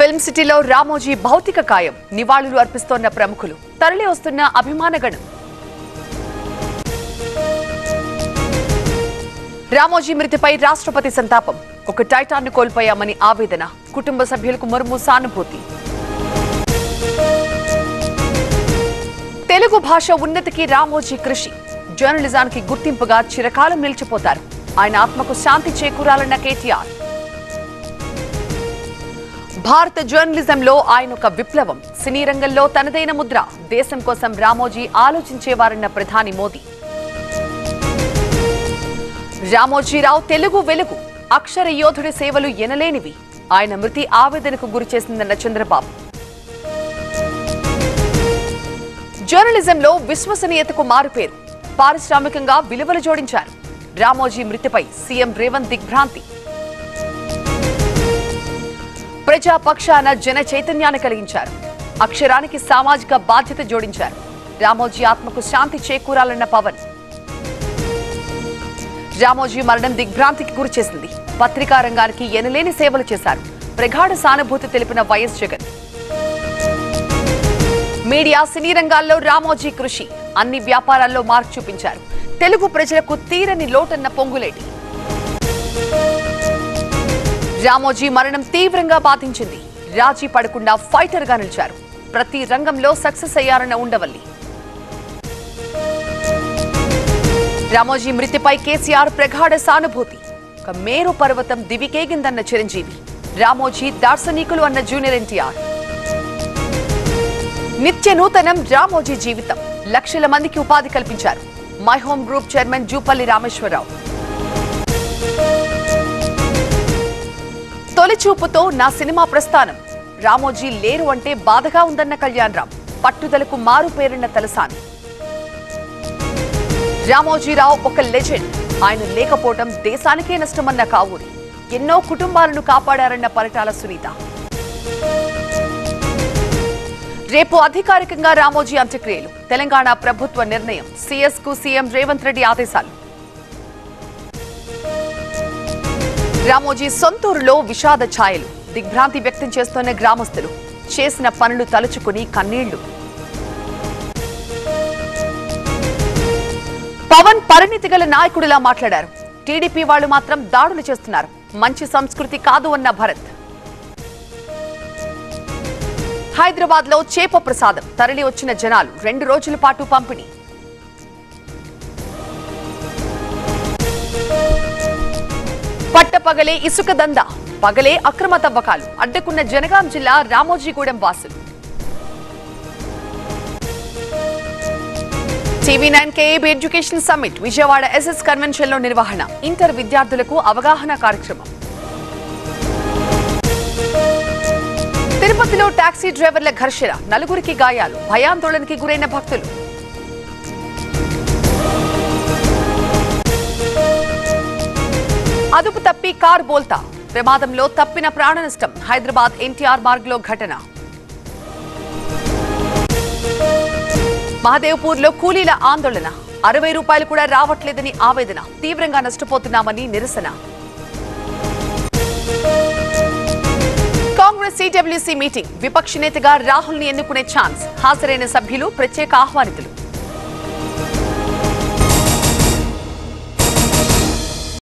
film సిటీలో రామోజీ భౌతిక కాయం నివాళులు అర్పిస్తోన్న ప్రముఖులు తరలి వస్తున్న అభిమానగణం రామోజీ మృతిపై రాష్ట్రపతి సంతాపం ఒక టైటాన్ను కోల్పోయామని ఆవేదన కుటుంబ సభ్యులకు మరుము సానుభూతి తెలుగు భాష ఉన్నతికి రామోజీ కృషి జర్నలిజానికి గుర్తింపుగా చిరకాలం నిలిచిపోతారు ఆయన ఆత్మకు శాంతి చేకూరాలన్న కేటీఆర్ భారత జర్నలిజంలో ఆయన ఒక విప్లవం సినీ రంగంలో తనదైన ముద్ర దేశం కోసం రామోజీ ఆలోచించేవారన్న ప్రధాని మోదీ రామోజీరావు తెలుగు వెలుగు అక్షర యోధుడి సేవలు ఎనలేనివి ఆయన మృతి ఆవేదనకు గురిచేసిందన్న చంద్రబాబు జర్నలిజంలో విశ్వసనీయతకు మారుపేరు పారిశ్రామికంగా విలువలు జోడించారు రామోజీ మృతిపై సీఎం రేవంత్ దిగ్భ్రాంతి ప్రజా పక్షాన జన చైతన్యాన్ని కలిగించారు అక్షరానికి సామాజిక బాధ్యత జోడించారు రామోజీ ఆత్మకు శాంతి చేకూరాలన్న పవన్ రామోజీ మరణం దిగ్భ్రాంతికి గురిచేసింది పత్రికా రంగానికి ఎనలేని సేవలు చేశారు ప్రగాఢ సానుభూతి తెలిపిన వైఎస్ జగన్ మీడియా సినీ రంగాల్లో రామోజీ కృషి అన్ని వ్యాపారాల్లో మార్పు చూపించారు తెలుగు ప్రజలకు తీరని లోటన్న పొంగులేటి రామోజీ మరణం తీవ్రంగా బాధించింది రాజీ పడకుండా ఫైటర్ గా నిలిచారు ప్రతి రంగంలో సక్సెస్ అయ్యారన్న ఉండవల్లి రామోజీ మృతిపై కేసీఆర్ ప్రగాఢ సానుభూతి ఒక మేరు పర్వతం దివికేగిందన్న చిరంజీవి రామోజీ దార్శనికులు అన్న జూనియర్ ఎన్టీఆర్ నిత్య నూతనం రామోజీ జీవితం లక్షల మందికి ఉపాధి కల్పించారు my home group chairman Jupally Rameshwar Rao తొలి చూపుతో నా సినిమా ప్రస్థానం రామోజీ లేరు అంటే బాధగా ఉందన్న కళ్యాణ్ రామ్ పట్టుదలకు మారు పేరున్న తలసాని రామోజీరావు ఒక లెజెండ్ ఆయన లేకపోవడం దేశానికే నష్టమన్న కావూరి ఎన్నో కుటుంబాలను కాపాడారన్న పరిటాల సునీత రేపు అధికారికంగా రామోజీ అంత్యక్రియలు తెలంగాణ ప్రభుత్వ నిర్ణయం సీఎస్ కు సీఎం రేవంత్ రెడ్డి ఆదేశాలు రామోజీ సొంతూరులో విషాద ఛాయలు దిగ్భ్రాంతి వ్యక్తం చేస్తున్న గ్రామస్తులు చేసిన పనులు తలుచుకుని కన్నీళ్లు పవన్ పరిణితి గల నాయకుడిలా మాట్లాడారు టీడీపీ వాళ్ళు మాత్రం దాడులు చేస్తున్నారు మంచి సంస్కృతి కాదు అన్న భరత్ హైదరాబాద్ లో చేప ప్రసాదం తరలి వచ్చిన జనాలు రెండు రోజుల పాటు పంపిణీ పట్టపగలే ఇసుక దందా పగలే అక్రమ తవ్వకాలు అడ్డుకున్న జనగాం జిల్లా రామోజీగూడెం వాసులు TV nine KAB education summit Vijayawada SS convention లో నిర్వహణ ఇంటర్ విద్యార్థులకు అవగాహన కార్యక్రమం తిరుపతిలో టాక్సీ డ్రైవర్ల ఘర్షణ నలుగురికి గాయాలు భయాందోళనకి గురైన భక్తులు అదుపు తప్పి కారు బోల్తా ప్రమాదంలో తప్పిన ప్రాణ నష్టం హైదరాబాద్ ఎన్టీఆర్ మార్గ్ లో ఘటన మహదేవ్పూర్ లో కూలీల ఆందోళన అరవై రూపాయలు కూడా రావట్లేదని ఆవేదన తీవ్రంగా నష్టపోతున్నామని నిరసన కాంగ్రెస్ సిడబ్ల్యూసీ మీటింగ్ విపక్ష నేతగా రాహుల్ ని ఎన్నుకునే ఛాన్స్ హాజరైన సభ్యులు ప్రత్యేక ఆహ్వానితులు